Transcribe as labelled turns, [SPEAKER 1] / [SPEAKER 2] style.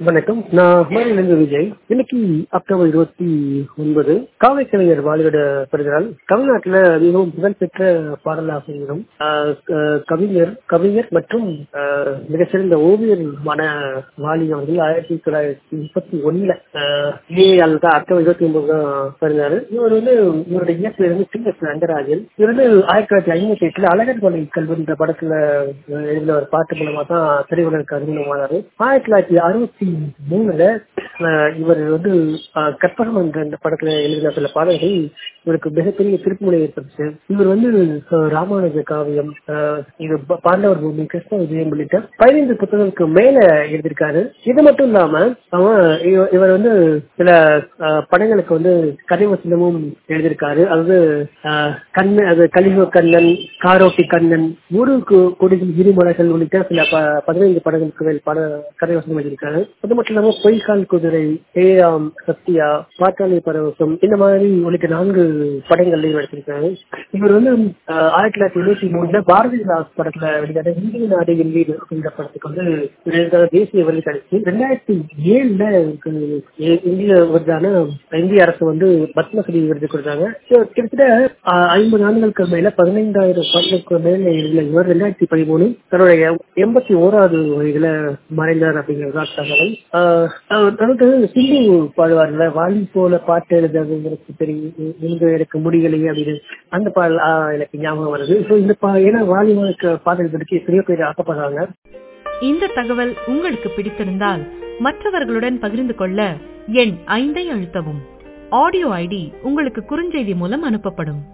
[SPEAKER 1] வணக்கம் நான் மதுரையிலிருந்து விஜய் இன்னைக்கு அக்டோபர் இருபத்தி ஒன்பது காவல் கலைஞர் வாலியோட பிறந்தநாள் தமிழ்நாட்டுல மிகவும் புகழ்பெற்ற பாடலாசிரியரும் ஆஹ் க- கவிஞர் கவிஞர் மற்றும் ஆஹ் மிகச்சிறந்த ஓவியருமான வாலி அவர்கள் ஆயிரத்தி தொள்ளாயிரத்தி முப்பத்தி ஒண்ணுல மே தான் அக்டோபர் இருபத்தி ஒன்பது தான் பிறந்தாரு இவர் வந்து இவருடைய இயற்கை வந்து டி எஸ் ரங்கராஜன் இவர் வந்து ஆயிரத்தி தொள்ளாயிரத்தி ஐம்பத்தி எட்டுல அழகர் மலை கல்வென்ற படத்துல அஹ், எழுதின ஒரு பாட்டு மூலமா தான் திரையுலகிற்கு அறிமுகமானாரு ஆயிரத்தி தொள்ளாயிரத்தி அறுபத்தி மூணுல அஹ், இவர் வந்து அஹ், கற்பகம் என்ற இந்த படத்துல எழுதின சில பாடல்கள் இவருக்கு மிகப்பெரிய திருப்புமுனை ஏற்பட்டுச்சு இவர் வந்து அஹ், ராமானுஜ காவியம் அஹ், இது ப- பாண்டவர் பூமி கிருஷ்ண விஜயம் உள்ளிட்ட பதினைந்து புத்தகங்களுக்கு மேல எழுதியிருக்காரு இது மட்டும் இல்லாம அவன் இவ- இவர் வந்து சில அஹ், படங்களுக்கு வந்து கதை வசனமும் எழுதியிருக்காரு அதாவது அஹ், கண்ணன் அது கலிக கண்ணன் காரோட்டி கண்ணன் ஊரு கு- கொடிகள் இருமலைகள் உள்ளிட்ட சில ப- பதினைந்து படங்களுக்கு மேல் பட கதை வசனம் எழுதியிருக்காரு அது மட்டும் இல்லாம பொய்கால் குதிரை ஏராம் சத்யா பாட்டாளி பரவசம் இந்த மாதிரி உள்ளிட்ட நான்கு படங்கள்லையும் நடிச்சிருக்காரு இவர் வந்து அஹ், ஆயிரத்தி தொள்ளாயிரத்தி எழுபத்தி மூணுல பாரதிதாஸ் படத்துல வெளியான இந்திய நாடு எல்வீடு அப்படின்ற படத்துக்கு வந்து இவருக்கான தேசிய விருது கிடைச்சு ரெண்டாயிரத்தி ஏழுல இவருக்கு இ- இந்திய விருதான இந்திய அரசு வந்து பத்மஸ்ரீ விருது கொடுத்தாங்க So, கிட்டத்தட்ட அஹ், ஐம்பது ஆண்டுகளுக்கு மேல பதினைந்தாயிரம் பாட்டுக்கு மேல இருந்த இவர் ரெண்டாயிரத்தி பதிமூணு தன்னுடைய எண்பத்தி ஓராவது வயதுல மறைந்தார் அப்படிங்கிறது தகவல் ஆஹ், அவர் வந்து சிந்து பாடுவார்ல வாலி போல பாட்டு எழுதுறது எனக்கு தெரியும் இங்க எனக்கு முடியலையே அப்படின்னு அந்த பாடல் ஆஹ், எனக்கு ஞாபகம் வருது ஸோ இந்த பா ஏன்னா வாலி பாடல் படிக்க எத்தனையோ பேர் ஆக்கப்படுறாங்க
[SPEAKER 2] இந்த தகவல் உங்களுக்கு பிடித்திருந்தால் மற்றவர்களுடன் பகிர்ந்து கொள்ள எண் ஐந்தை அழுத்தவும் ஆடியோ ஐடி உங்களுக்கு குறுஞ்செய்தி மூலம் அனுப்பப்படும்